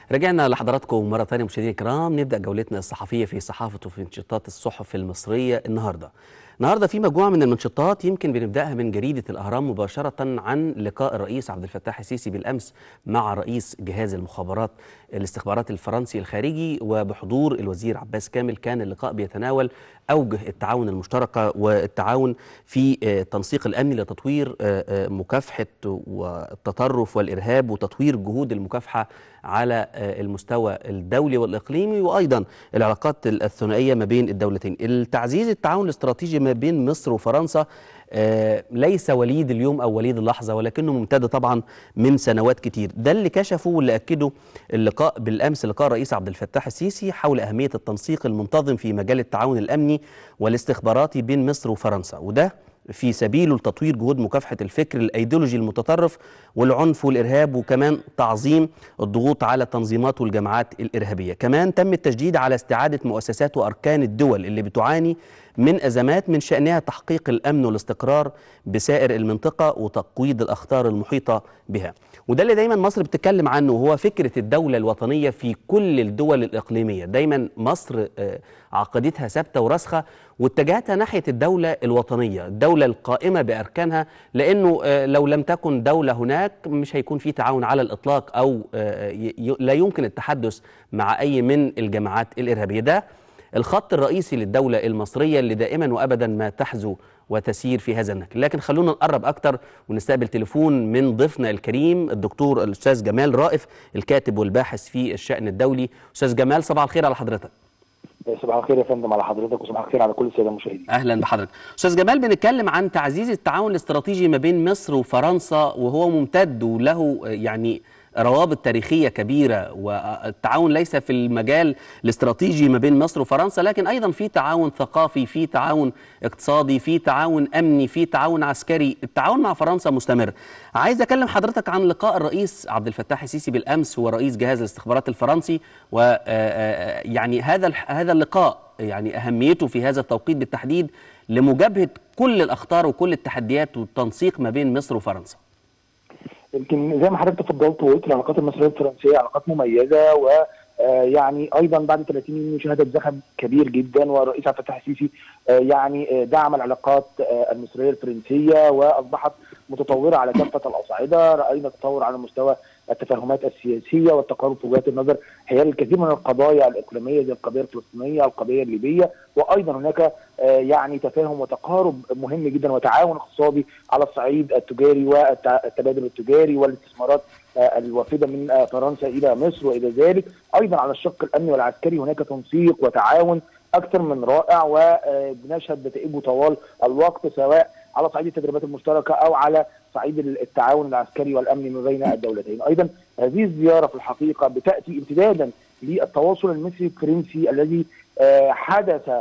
رجعنا لحضراتكم مرة ثانية مشاهدينا الكرام نبدأ جولتنا الصحفية في صحافة وفي انشطات الصحف المصرية النهاردة النهارده في مجموعة من المنشطات يمكن بنبدأها من جريدة الأهرام مباشرة عن لقاء الرئيس عبد الفتاح السيسي بالأمس مع رئيس جهاز المخابرات الاستخبارات الفرنسي الخارجي وبحضور الوزير عباس كامل كان اللقاء بيتناول أوجه التعاون المشتركة والتعاون في التنسيق الأمني لتطوير مكافحة والتطرف والإرهاب وتطوير جهود المكافحة على المستوى الدولي والإقليمي وأيضا العلاقات الثنائية ما بين الدولتين التعزيز التعاون الاستراتيجي ما بين مصر وفرنسا آه ليس وليد اليوم او وليد اللحظه ولكنه ممتد طبعا من سنوات كتير ده اللي كشفه واللي اكده اللقاء بالامس لقاء الرئيس عبد الفتاح السيسي حول اهميه التنسيق المنتظم في مجال التعاون الامني والاستخباراتي بين مصر وفرنسا وده في سبيله لتطوير جهود مكافحة الفكر الأيديولوجي المتطرف والعنف والإرهاب وكمان تعظيم الضغوط على التنظيمات والجماعات الإرهابية كمان تم التشديد على استعادة مؤسسات وأركان الدول اللي بتعاني من أزمات من شأنها تحقيق الأمن والاستقرار بسائر المنطقة وتقويض الأخطار المحيطة بها وده اللي دايما مصر بتتكلم عنه وهو فكرة الدولة الوطنية في كل الدول الإقليمية دايما مصر عقيدتها ثابتة وراسخة واتجاهاتها ناحية الدولة الوطنية الدولة القائمة بأركانها لأنه لو لم تكن دولة هناك مش هيكون في تعاون على الإطلاق أو لا يمكن التحدث مع أي من الجماعات الإرهابية ده الخط الرئيسي للدولة المصرية اللي دائما وأبدا ما تحزو وتسير في هذا النهج لكن خلونا نقرب أكتر ونستقبل تليفون من ضيفنا الكريم الدكتور الأستاذ جمال رائف الكاتب والباحث في الشأن الدولي أستاذ جمال صباح الخير على حضرتك صباح الخير يا فندم على حضرتك وصباح الخير على كل الساده المشاهدين. اهلا بحضرتك. استاذ جمال بنتكلم عن تعزيز التعاون الاستراتيجي ما بين مصر وفرنسا وهو ممتد وله يعني روابط تاريخية كبيرة والتعاون ليس في المجال الاستراتيجي ما بين مصر وفرنسا لكن أيضا في تعاون ثقافي في تعاون اقتصادي في تعاون أمني في تعاون عسكري التعاون مع فرنسا مستمر عايز أكلم حضرتك عن لقاء الرئيس عبد الفتاح السيسي بالأمس ورئيس جهاز الاستخبارات الفرنسي ويعني هذا هذا اللقاء يعني أهميته في هذا التوقيت بالتحديد لمجابهة كل الأخطار وكل التحديات والتنسيق ما بين مصر وفرنسا يمكن زي ما حضرتك تفضلت وقلت العلاقات المصريه الفرنسيه علاقات مميزه و يعني ايضا بعد 30 يونيو شهدت زخم كبير جدا والرئيس عبد الفتاح السيسي يعني دعم العلاقات المصريه الفرنسيه واصبحت متطوره على كافه الاصعده، راينا تطور على مستوى التفاهمات السياسيه والتقارب في وجهات النظر حيال الكثير من القضايا الاقليميه زي القضيه الفلسطينيه، القضيه الليبيه، وايضا هناك يعني تفاهم وتقارب مهم جدا وتعاون اقتصادي على الصعيد التجاري والتبادل التجاري والاستثمارات الوافده من فرنسا الى مصر والى ذلك، ايضا على الشق الامني والعسكري هناك تنسيق وتعاون اكثر من رائع وبنشهد نتائجه طوال الوقت سواء على صعيد التدريبات المشتركه او على صعيد التعاون العسكري والامني ما بين الدولتين، ايضا هذه الزياره في الحقيقه بتاتي امتدادا للتواصل المصري الفرنسي الذي حدث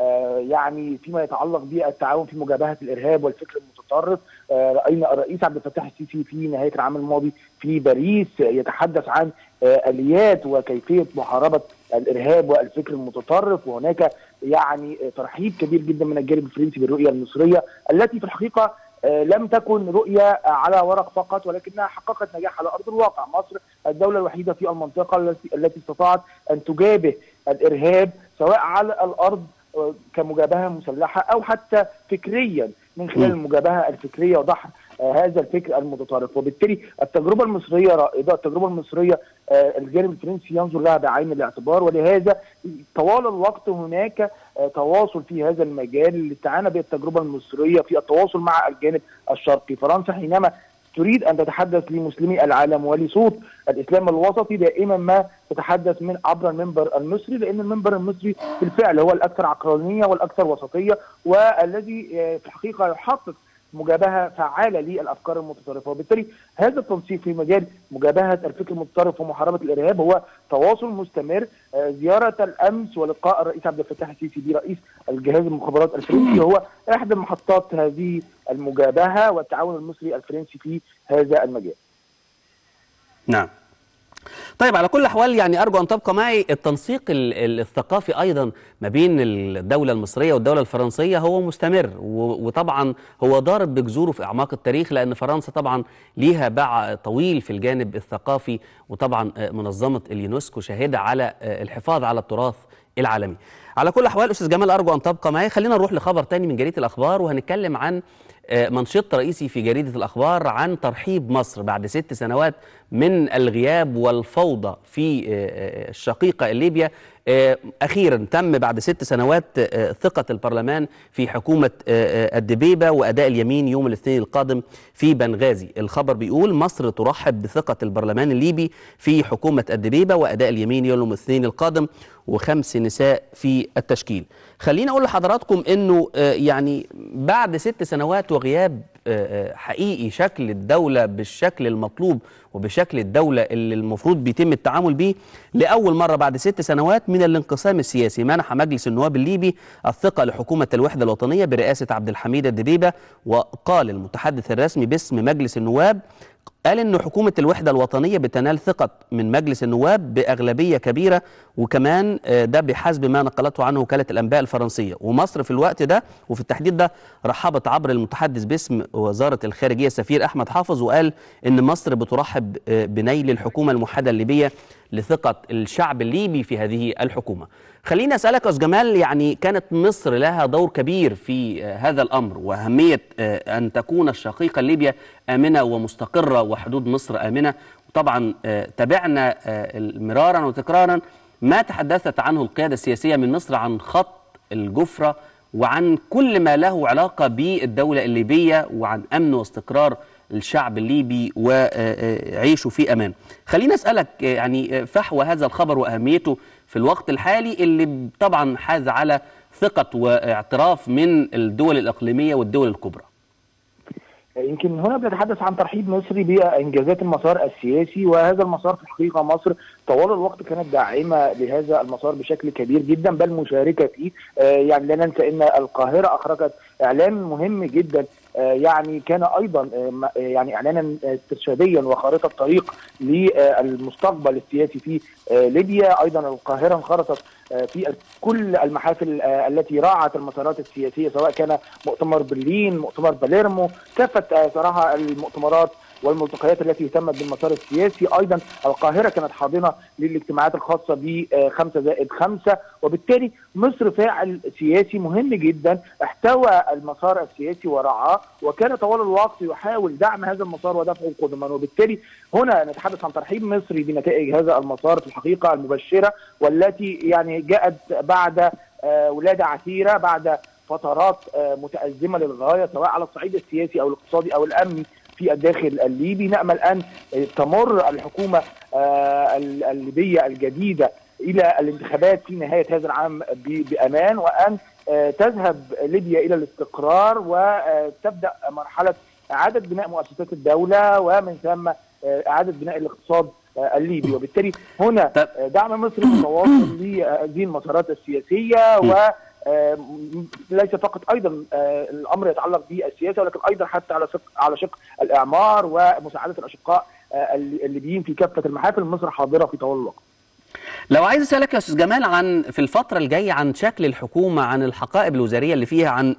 يعني فيما يتعلق بالتعاون في مجابهه الارهاب والفكر المتطرف راينا الرئيس عبد الفتاح السيسي في نهايه العام الماضي في باريس يتحدث عن اليات وكيفيه محاربه الارهاب والفكر المتطرف وهناك يعني ترحيب كبير جدا من الجانب الفرنسي بالرؤيه المصريه التي في الحقيقه لم تكن رؤيه على ورق فقط ولكنها حققت نجاح على ارض الواقع، مصر الدوله الوحيده في المنطقه التي التي استطاعت ان تجابه الارهاب سواء على الارض كمجابهه مسلحه او حتى فكريا من خلال المجابهه الفكريه وضح هذا الفكر المتطرف وبالتالي التجربه المصريه رائده التجربه المصريه الجانب الفرنسي ينظر لها بعين الاعتبار ولهذا طوال الوقت هناك تواصل في هذا المجال اللي استعان به التجربه المصريه في التواصل مع الجانب الشرقي فرنسا حينما تريد ان تتحدث لمسلمي العالم ولصوت الاسلام الوسطي دائما ما تتحدث من عبر المنبر المصري لان المنبر المصري بالفعل هو الاكثر عقلانيه والاكثر وسطيه والذي في الحقيقه يحقق مجابهه فعاله للافكار المتطرفه وبالتالي هذا التنسيق في مجال مجابهه الفكر المتطرف ومحاربه الارهاب هو تواصل مستمر زياره الامس ولقاء الرئيس عبد الفتاح السيسي برئيس الجهاز المخابرات الفرنسي هو احدى محطات هذه المجابهه والتعاون المصري الفرنسي في هذا المجال. نعم. طيب على كل الاحوال يعني ارجو ان تبقى معي التنسيق الثقافي ايضا ما بين الدوله المصريه والدوله الفرنسيه هو مستمر وطبعا هو ضارب بجذوره في اعماق التاريخ لان فرنسا طبعا ليها باع طويل في الجانب الثقافي وطبعا منظمه اليونسكو شاهده على الحفاظ على التراث العالمي. على كل الاحوال استاذ جمال ارجو ان تبقى معي خلينا نروح لخبر تاني من جريده الاخبار وهنتكلم عن منشط رئيسي في جريدة الأخبار عن ترحيب مصر بعد ست سنوات من الغياب والفوضى في الشقيقة ليبيا أخيرا تم بعد ست سنوات ثقة البرلمان في حكومة الدبيبة وأداء اليمين يوم الاثنين القادم في بنغازي الخبر بيقول مصر ترحب بثقة البرلمان الليبي في حكومة الدبيبة وأداء اليمين يوم الاثنين القادم وخمس نساء في التشكيل خليني أقول لحضراتكم أنه يعني بعد ست سنوات وغياب حقيقي شكل الدولة بالشكل المطلوب وبشكل الدولة اللي المفروض بيتم التعامل به لأول مرة بعد ست سنوات من الانقسام السياسي منح مجلس النواب الليبي الثقة لحكومة الوحدة الوطنية برئاسة عبد الحميد الدبيبة وقال المتحدث الرسمي باسم مجلس النواب قال ان حكومه الوحده الوطنيه بتنال ثقه من مجلس النواب باغلبيه كبيره وكمان ده بحسب ما نقلته عنه وكاله الانباء الفرنسيه ومصر في الوقت ده وفي التحديد ده رحبت عبر المتحدث باسم وزاره الخارجيه السفير احمد حافظ وقال ان مصر بترحب بنيل الحكومه الموحده الليبيه لثقه الشعب الليبي في هذه الحكومه. خليني اسالك استاذ جمال يعني كانت مصر لها دور كبير في هذا الامر واهميه ان تكون الشقيقه ليبيا امنه ومستقره وحدود مصر امنه وطبعا تابعنا مرارا وتكرارا ما تحدثت عنه القياده السياسيه من مصر عن خط الجفره وعن كل ما له علاقه بالدوله الليبيه وعن امن واستقرار الشعب الليبي وعيشه في امان. خليني اسالك يعني فحوى هذا الخبر واهميته في الوقت الحالي اللي طبعا حاز على ثقه واعتراف من الدول الاقليميه والدول الكبرى. يمكن هنا بنتحدث عن ترحيب مصري بانجازات المسار السياسي وهذا المسار في الحقيقه مصر طوال الوقت كانت داعمه لهذا المسار بشكل كبير جدا بل مشاركه فيه يعني لا ننسى ان القاهره اخرجت اعلان مهم جدا يعني كان ايضا يعني اعلانا استرشاديا وخارطه طريق للمستقبل السياسي في ليبيا ايضا القاهره انخرطت في كل المحافل التي راعت المسارات السياسيه سواء كان مؤتمر برلين مؤتمر باليرمو كافه صراحه المؤتمرات والملتقيات التي اهتمت بالمسار السياسي ايضا القاهره كانت حاضنه للاجتماعات الخاصه بخمسه زائد خمسه وبالتالي مصر فاعل سياسي مهم جدا احتوى المسار السياسي ورعاه وكان طوال الوقت يحاول دعم هذا المسار ودفعه قدما وبالتالي هنا نتحدث عن ترحيب مصري بنتائج هذا المسار في الحقيقه المبشره والتي يعني جاءت بعد ولاده عسيره بعد فترات متازمه للغايه سواء على الصعيد السياسي او الاقتصادي او الامني في الداخل الليبي نامل ان تمر الحكومه الليبيه الجديده الى الانتخابات في نهايه هذا العام بامان وان تذهب ليبيا الى الاستقرار وتبدا مرحله اعاده بناء مؤسسات الدوله ومن ثم اعاده بناء الاقتصاد الليبي وبالتالي هنا دعم مصر متواصل لهذه المسارات السياسيه و ليس فقط ايضا الامر يتعلق بالسياسه ولكن ايضا حتى على شق على شق الاعمار ومساعده الاشقاء الليبيين في كافه المحافل مصر حاضره في طوال الوقت. لو عايز اسالك يا استاذ جمال عن في الفتره الجايه عن شكل الحكومه عن الحقائب الوزاريه اللي فيها عن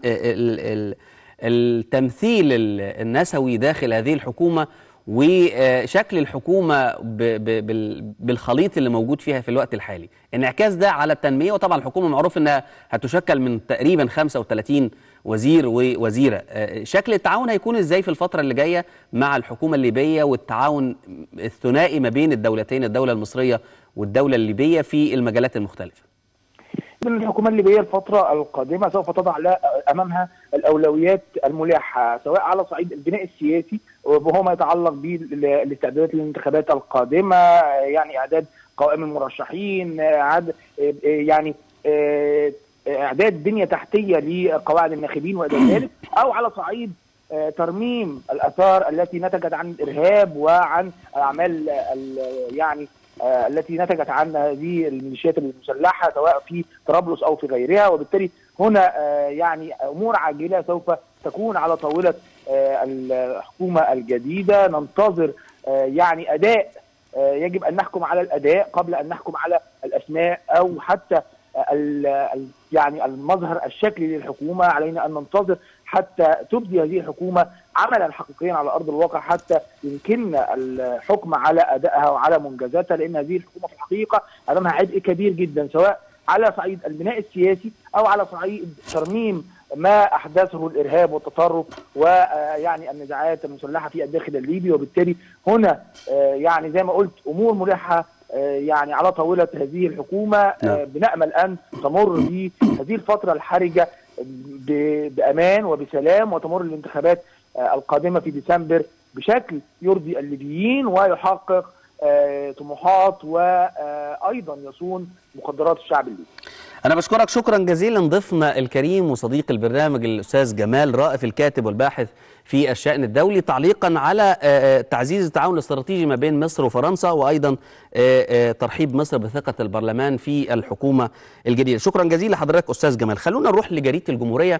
التمثيل النسوي داخل هذه الحكومه وشكل الحكومه بالخليط اللي موجود فيها في الوقت الحالي انعكاس ده على التنميه وطبعا الحكومه معروف انها هتشكل من تقريبا 35 وزير ووزيره شكل التعاون هيكون ازاي في الفتره اللي جايه مع الحكومه الليبيه والتعاون الثنائي ما بين الدولتين الدوله المصريه والدوله الليبيه في المجالات المختلفه من الحكومه الليبيه الفتره القادمه سوف تضع امامها الاولويات الملحه سواء على صعيد البناء السياسي وهو ما يتعلق بالاستعدادات للانتخابات القادمه يعني اعداد قوائم المرشحين اعداد يعني اعداد بنيه تحتيه لقواعد الناخبين والى ذلك او على صعيد ترميم الاثار التي نتجت عن الارهاب وعن الاعمال يعني التي نتجت عن هذه الميليشيات المسلحه سواء في طرابلس او في غيرها وبالتالي هنا يعني امور عاجله سوف تكون على طاوله الحكومه الجديده ننتظر يعني اداء يجب ان نحكم على الاداء قبل ان نحكم على الاسماء او حتى يعني المظهر الشكلي للحكومه علينا ان ننتظر حتى تبدي هذه الحكومه عملا حقيقيا على ارض الواقع حتى يمكننا الحكم على ادائها وعلى منجزاتها لان هذه الحكومه في الحقيقه امامها عبء كبير جدا سواء على صعيد البناء السياسي او على صعيد ترميم ما احدثه الارهاب والتطرف ويعني النزاعات المسلحه في الداخل الليبي وبالتالي هنا يعني زي ما قلت امور ملحه يعني على طاوله هذه الحكومه نعم. بنامل ان تمر بهذه الفتره الحرجه بامان وبسلام وتمر الانتخابات القادمه في ديسمبر بشكل يرضي الليبيين ويحقق طموحات وايضا يصون مقدرات الشعب الليبي. أنا بشكرك شكرا جزيلا ضيفنا الكريم وصديق البرنامج الأستاذ جمال رائف الكاتب والباحث في الشأن الدولي تعليقا على تعزيز التعاون الاستراتيجي ما بين مصر وفرنسا وأيضا ترحيب مصر بثقة البرلمان في الحكومة الجديدة شكرا جزيلا لحضرتك أستاذ جمال خلونا نروح لجريدة الجمهورية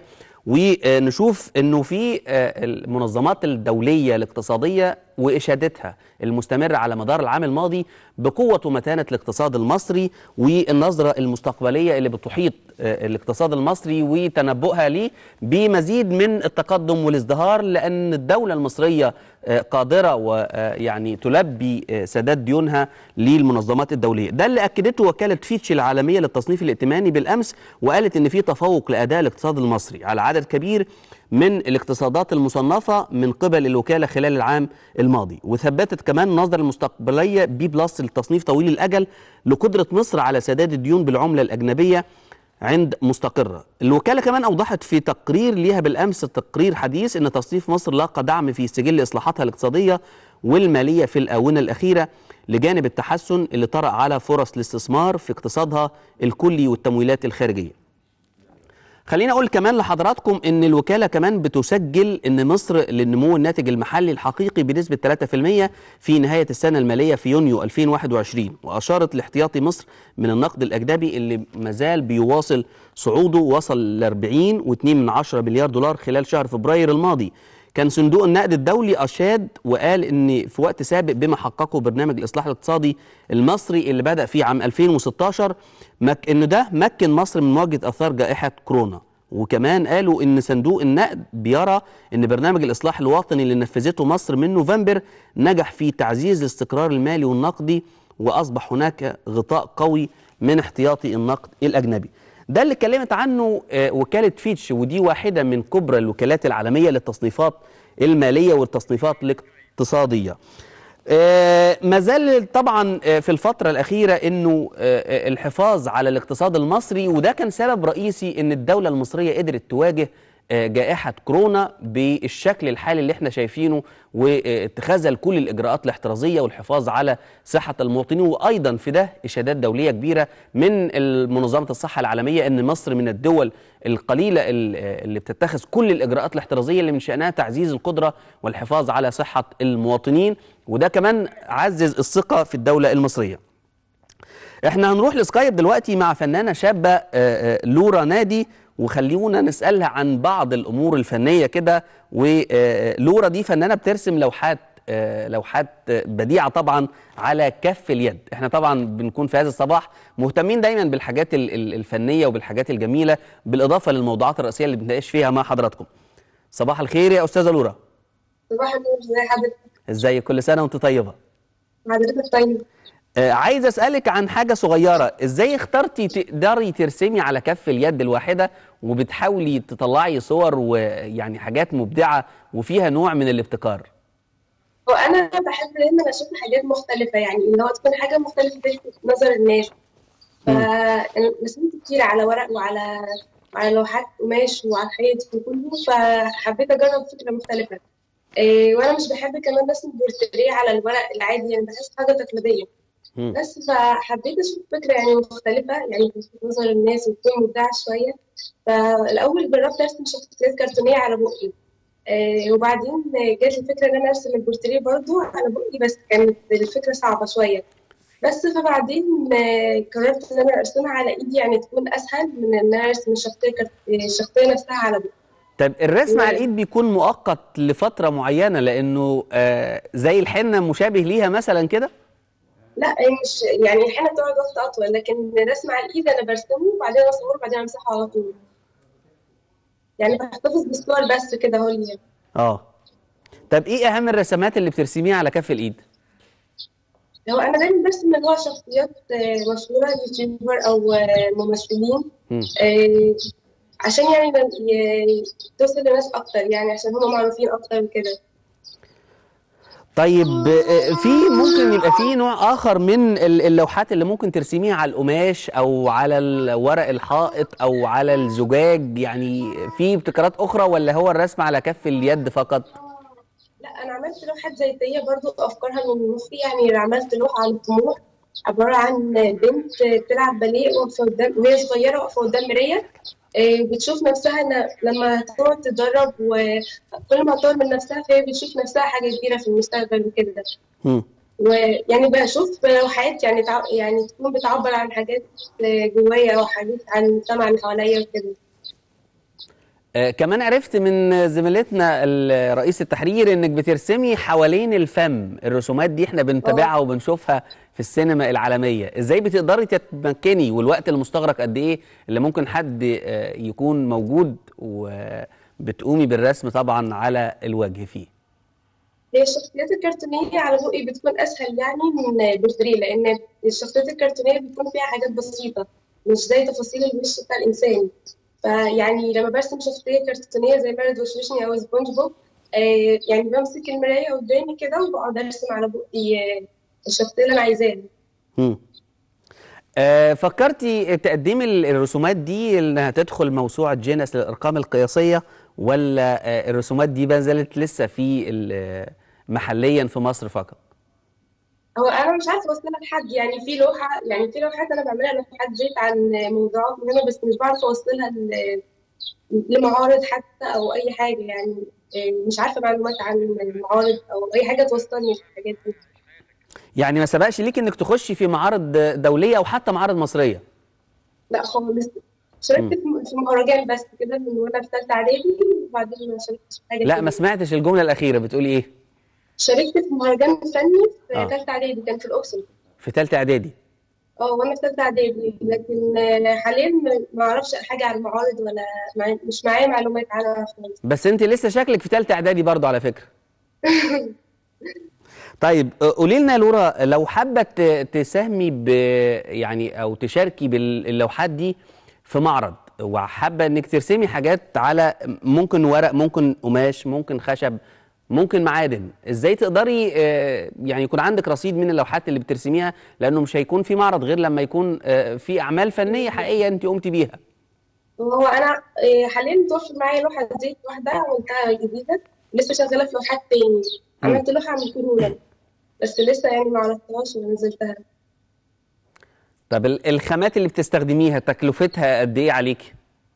ونشوف أنه في المنظمات الدولية الاقتصادية وإشادتها المستمرة على مدار العام الماضي بقوة ومتانة الاقتصاد المصري والنظرة المستقبلية اللي بتحيط الاقتصاد المصري وتنبؤها ليه بمزيد من التقدم والازدهار لأن الدولة المصرية قادرة ويعني تلبي سداد ديونها للمنظمات الدولية ده اللي أكدته وكالة فيتش العالمية للتصنيف الائتماني بالأمس وقالت إن في تفوق لأداء الاقتصاد المصري على عدد كبير من الاقتصادات المصنفة من قبل الوكالة خلال العام الماضي وثبتت كمان النظرة المستقبلية بي بلس للتصنيف طويل الأجل لقدرة مصر على سداد الديون بالعملة الأجنبية عند مستقرة الوكالة كمان أوضحت في تقرير ليها بالأمس تقرير حديث أن تصنيف مصر لاقى دعم في سجل إصلاحاتها الاقتصادية والمالية في الآونة الأخيرة لجانب التحسن اللي طرأ على فرص الاستثمار في اقتصادها الكلي والتمويلات الخارجية خليني اقول كمان لحضراتكم ان الوكاله كمان بتسجل ان مصر للنمو الناتج المحلي الحقيقي بنسبه 3% في نهايه السنه الماليه في يونيو 2021 واشارت لاحتياطي مصر من النقد الاجنبي اللي مازال بيواصل صعوده وصل ل 40.2 مليار دولار خلال شهر فبراير الماضي كان صندوق النقد الدولي اشاد وقال ان في وقت سابق بما حققه برنامج الاصلاح الاقتصادي المصري اللي بدا في عام 2016 مك ان ده مكن مصر من مواجهه اثار جائحه كورونا وكمان قالوا ان صندوق النقد بيرى ان برنامج الاصلاح الوطني اللي نفذته مصر من نوفمبر نجح في تعزيز الاستقرار المالي والنقدي واصبح هناك غطاء قوي من احتياطي النقد الاجنبي ده اللي اتكلمت عنه وكالة فيتش ودي واحدة من كبرى الوكالات العالمية للتصنيفات المالية والتصنيفات الاقتصادية ما زال طبعا في الفترة الأخيرة أنه الحفاظ على الاقتصاد المصري وده كان سبب رئيسي أن الدولة المصرية قدرت تواجه جائحة كورونا بالشكل الحالي اللي احنا شايفينه واتخاذها لكل الإجراءات الاحترازية والحفاظ على صحة المواطنين وأيضا في ده إشادات دولية كبيرة من منظمة الصحة العالمية أن مصر من الدول القليلة اللي بتتخذ كل الإجراءات الاحترازية اللي من شأنها تعزيز القدرة والحفاظ على صحة المواطنين وده كمان عزز الثقة في الدولة المصرية احنا هنروح لسكايب دلوقتي مع فنانة شابة لورا نادي وخليونا نسألها عن بعض الأمور الفنية كده ولورا دي فنانة بترسم لوحات لوحات بديعة طبعا على كف اليد احنا طبعا بنكون في هذا الصباح مهتمين دايما بالحاجات الفنية وبالحاجات الجميلة بالإضافة للموضوعات الرئيسية اللي بنتناقش فيها مع حضراتكم صباح الخير يا أستاذة لورا صباح النور ازي حضرتك ازاي كل سنة وانت طيبة حضرتك طيب آه عايز اسالك عن حاجه صغيره ازاي اخترتي تقدري ترسمي على كف اليد الواحده وبتحاولي تطلعي صور ويعني حاجات مبدعه وفيها نوع من الابتكار وانا بحب دايما اشوف حاجات مختلفه يعني اللي هو تكون حاجه مختلفه تلفت نظر الناس فرسمت كتير على ورق وعلى على لوحات قماش وعلى الحيط وكله فحبيت اجرب فكره مختلفه إيه وانا مش بحب كمان رسم بورتريه على الورق العادي يعني بحس حاجه تقليديه بس فحبيت اشوف فكره يعني مختلفه يعني تلفت نظر الناس وتكون مبدعه شويه فالاول جربت ارسم شخصيات كرتونيه على بقي آه وبعدين جات لي فكره ان انا ارسم البورتريه برضو على بقي بس كانت الفكره صعبه شويه بس فبعدين آه قررت ان انا ارسمها على ايدي يعني تكون اسهل من ان انا ارسم الشخصيه الشخصيه نفسها على بقي طيب الرسم على الايد بيكون مؤقت لفتره معينه لانه آه زي الحنه مشابه ليها مثلا كده لا هي مش يعني الحنة بتقعد وقت أطول لكن رسم على الإيد أنا برسمه وبعدين أصوره وبعدين أمسحه على طول يعني بحتفظ بالصور بس كده هو اللي اه طب ايه اهم الرسمات اللي بترسميها على كف الايد هو أنا دايما برسم اللي هو شخصيات آه، مشهورة يوتيوبر أو آه، ممثلين مم. آه، عشان يعني ن- ي- توصل لناس أكتر يعني عشان هم معروفين أكتر وكده طيب آه، في ممكن يبقى في نوع اخر من ال- اللوحات اللي ممكن ترسميها على القماش او على ال- ورق الحائط او على الزجاج يعني في ابتكارات اخرى ولا هو الرسم على كف اليد فقط لا أنا عملت لوحات زيتية برضو أفكارها من مخي يعني عملت لوحة عن الطموح عبارة عن بنت بتلعب باليه واقفة قدام وهي صغيرة واقفة قدام مراية آه، بتشوف نفسها إن لما تقعد تتدرب وكل ما تطور من نفسها فهي بتشوف نفسها حاجة كبيرة في المستقبل وكده مم. ويعني بشوف لوحات يعني تع... يعني تكون بتعبر عن حاجات آه، جوايا أو حاجات عن المجتمع اللي حواليا وكده آه، كمان عرفت من زميلتنا ال- رئيس التحرير انك بترسمي حوالين الفم الرسومات دي احنا بنتابعها وبنشوفها في السينما العالمية ازاي بتقدري تتمكني والوقت المستغرق قد ايه اللي ممكن حد آه، يكون موجود وبتقومي بالرسم طبعا على الوجه فيه هي الشخصيات الكرتونية على بقي بتكون أسهل يعني من بورتريه لأن الشخصيات الكرتونية بتكون فيها حاجات بسيطة مش زي تفاصيل الوش بتاع الإنسان فيعني لما برسم شخصية كرتونية زي بارد وشوشني أو سبونج بوب آه يعني بمسك المراية قدامي كده وبقعد أرسم على بقي آه، الشخصية اللي أنا عايزاها مم. آه، فكرتي تقدمي ال- الرسومات دي انها تدخل موسوعة جينيس للارقام القياسية ولا آه، الرسومات دي ما زالت لسه في ال- آه، محليا في مصر فقط هو انا مش عارفه اوصلها لحد يعني في لوحه يعني في لوحات انا بعملها لوحات زيت عن موضوعات مهمه بس مش بعرف اوصلها ل- لمعارض حتى او اي حاجه يعني إيه، مش عارفه معلومات عن المعارض او اي حاجه توصلني في الحاجات دي يعني ما سبقش ليك انك تخشي في معارض دولية او حتى معارض مصرية لا خالص شاركت في في مهرجان بس كده من وانا في ثالثه اعدادي وبعدين ما شاركتش في حاجه لا تانية. ما سمعتش الجملة الأخيرة بتقولي إيه؟ شاركت في مهرجان فني في آه. ثالثه اعدادي كان في الاقصر في تالتة إعدادي اه وانا في ثالثه اعدادي لكن آه، حاليا ما- ما اعرفش حاجه عن المعارض ولا مع- مش معايا معلومات عنها خالص بس أنت لسه شكلك في تالتة إعدادي برضه على فكرة طيب آه، قولي لنا يا لورا لو حابة ت- تساهمي ب يعني أو تشاركي باللوحات دي في معرض وحابة إنك ترسمي حاجات على ممكن ورق ممكن قماش ممكن خشب ممكن معادن ازاي تقدري آه، يعني يكون عندك رصيد من اللوحات اللي بترسميها لانه مش هيكون في معرض غير لما يكون آه، في اعمال فنيه حقيقيه انت قمتي بيها وهو انا آه، حاليا متوفر معايا لوحه زيت واحده عملتها جديده لسه شغاله في لوحات تاني عملت لوحه عن الكورونا بس لسه يعني ما عرفتهاش ولا نزلتها طب ال- الخامات اللي بتستخدميها تكلفتها قد ايه عليكي؟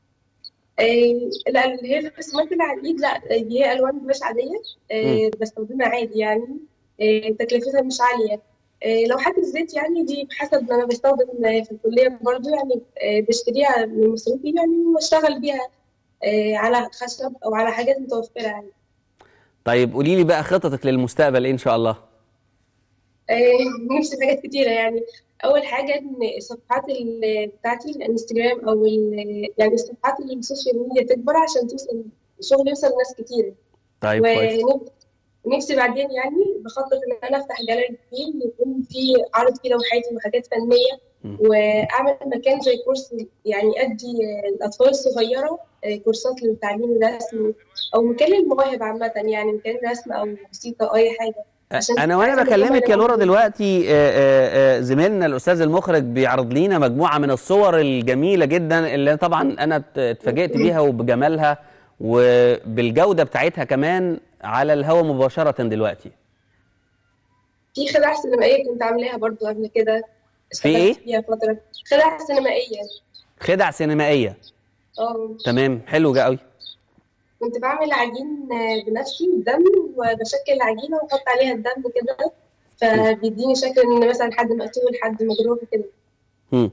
آه، لا اللي هي الرسومات اللي على الايد لا دي هي الوان مش عاديه آه، بستخدمها عادي يعني آه، تكلفتها مش عاليه آه، لوحات الزيت يعني دي بحسب ما انا بستخدم آه، في الكليه برضو يعني آه، بشتريها من مصروفي يعني واشتغل بيها آه، على خشب او على حاجات متوفره يعني طيب قولي لي بقى خططك للمستقبل ايه ان شاء الله؟ آه، نفسي في حاجات كتيرة يعني أول حاجة إن الصفحات ال- بتاعتي الانستجرام أو ال- يعني الصفحات اللي السوشيال ميديا تكبر عشان توصل الشغل يوصل لناس كتير طيب كويس ونفسي بعدين يعني بخطط إن أنا أفتح جاليري كبير يكون فيه عرض فيه لوحاتي وحاجات فنية مم. وأعمل مكان زي كورس يعني أدي الأطفال الصغيرة آه، كورسات للتعليم الرسمي أو مكان للمواهب عامة يعني مكان رسم أو موسيقى أو أي حاجة عشان انا وانا عايزة بكلمك يا المجتمع لورا يبقى- دلوقتي آه، آه، آه، زميلنا الاستاذ المخرج بيعرض لينا مجموعه من الصور الجميله جدا اللي طبعا انا ات- اتفاجئت بيها وبجمالها وبالجوده بتاعتها كمان على الهواء مباشره دلوقتي في خدع سينمائية كنت عاملاها برضو قبل كده في إيه؟ اشتغلت فيها فترة خدع سينمائية خدع سينمائيه اه تمام حلو قوي كنت بعمل عجين آه، بنفسي الدم وبشكل العجينة وأحط عليها الدم كده فبيديني شكل إن مثلا حد مقتول حد مجروح كده مم.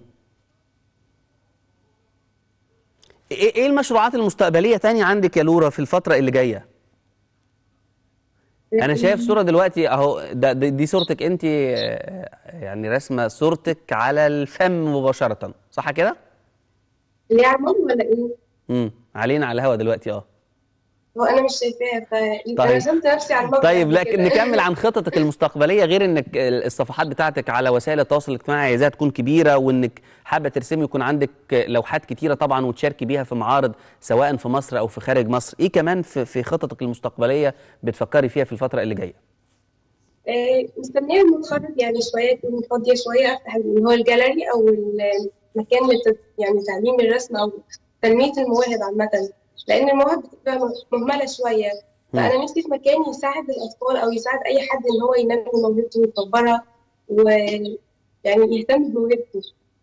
ايه ايه المشروعات المستقبليه تاني عندك يا لورا في الفتره اللي جايه انا شايف صوره دلوقتي اهو ده دي دي صورتك انت يعني رسمه صورتك على الفم مباشره صح كده اللي هي على الماضي ولا ايه؟ امم علينا على الهوا دلوقتي اه هو انا مش شايفاها طيب. فانا رسمت نفسي على الماضي طيب قبل لكن كده. نكمل عن خططك المستقبليه غير انك الصفحات بتاعتك على وسائل التواصل الاجتماعي عايزاها تكون كبيره وانك حابه ترسمي يكون عندك لوحات كتيره طبعا وتشاركي بيها في معارض سواء في مصر او في خارج مصر ايه كمان في في خططك المستقبليه بتفكري فيها في الفتره اللي جايه آه، مستنيه لما اتخرج يعني شويه اكون فاضيه شويه افتح اللي هو الجاليري او المكان لت- يعني تعليم الرسم او تنميه المواهب عامه لان المواهب بتبقى مهمله شويه فانا نفسي في مكان يساعد الاطفال او يساعد اي حد ان هو ينمي موهبته ويكبرها ويعني يهتم بموهبته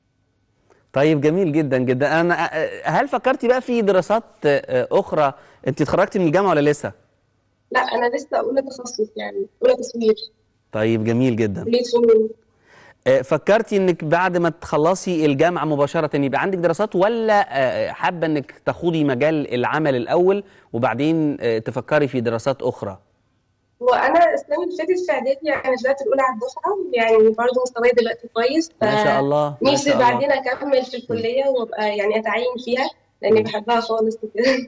طيب جميل جدا جدا انا هل فكرتي بقى في دراسات اخرى انت اتخرجتي من الجامعه ولا لسه لا انا لسه اولى تخصص يعني اولى تصوير طيب جميل جدا كليه فنون آه، فكرتي انك بعد ما تخلصي الجامعه مباشره يبقى عندك دراسات ولا آه، حابه انك تخوضي مجال العمل الاول وبعدين آه، تفكري في دراسات اخرى وانا السنه اللي فاتت في اعدادي يعني طلعت الاولى على الدفعه يعني برضه مستواي دلوقتي كويس ما شاء الله ما نفسي شاء الله بعدين اكمل في الكليه وابقى يعني اتعين فيها لاني بحبها خالص وكده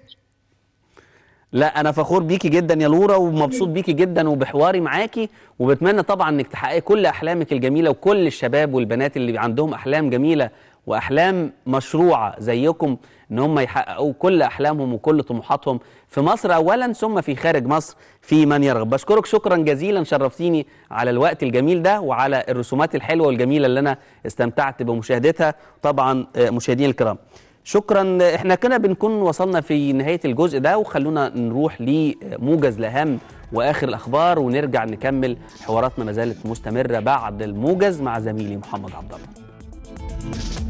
لا انا فخور بيكي جدا يا لورا ومبسوط بيكي جدا وبحواري معاكي وبتمنى طبعا انك تحققي كل احلامك الجميله وكل الشباب والبنات اللي عندهم احلام جميله واحلام مشروعه زيكم ان هم يحققوا كل احلامهم وكل طموحاتهم في مصر اولا ثم في خارج مصر في من يرغب بشكرك شكرا جزيلا شرفتيني على الوقت الجميل ده وعلى الرسومات الحلوه والجميله اللي انا استمتعت بمشاهدتها طبعا آه، مشاهدينا الكرام شكرا احنا كده بنكون وصلنا في نهايه الجزء ده وخلونا نروح لموجز لاهم واخر الاخبار ونرجع نكمل حواراتنا ما زالت مستمره بعد الموجز مع زميلي محمد عبد الله